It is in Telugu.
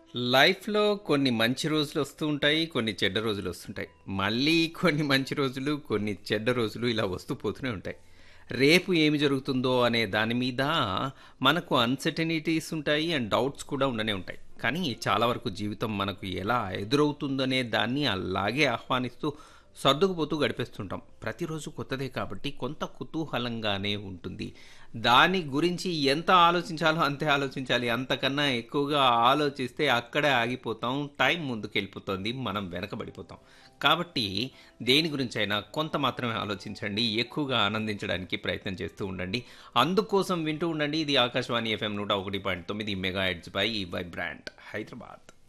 లైఫ్‌లో కొన్ని మంచి రోజులు వస్తూ ఉంటాయి. కొన్ని చెడ్డ రోజులు వస్తుంటాయి. మళ్ళీ కొన్ని మంచి రోజులు, కొన్ని చెడ్డ రోజులు ఇలా వస్తూ పోతూనే ఉంటాయి. రేపు ఏమి జరుగుతుందో అనే దాని మీద మనకు అన్‌సర్టెనిటీస్ ఉంటాయి. అండ్ డౌట్స్ కూడా ఉండనే ఉంటాయి. కానీ చాలా వరకు జీవితం మనకు ఎలా ఎదురవుతుందనే దాన్ని అలాగే ఆహ్వానిస్తూ సర్దుకుపోతూ గడిపేస్తుంటాం. ప్రతిరోజు కొత్తదే కాబట్టి కొంత కుతూహలంగానే ఉంటుంది. దాని గురించి ఎంత ఆలోచించాలో అంతే ఆలోచించాలి. అంతకన్నా ఎక్కువగా ఆలోచిస్తే అక్కడే ఆగిపోతాం. టైం ముందుకెళ్ళిపోతుంది. మనం వెనకబడిపోతాం. కాబట్టి దేని గురించైనా కొంత మాత్రమే ఆలోచించండి. ఎక్కువగా ఆనందించడానికి ప్రయత్నం చేస్తూ ఉండండి. అందుకోసం వింటూ ఉండండి. ఇది ఆకాశవాణి ఎఫ్ఎం 101.9 మెగాహెర్ట్జ్ పై వైబ్రాంట్ హైదరాబాద్.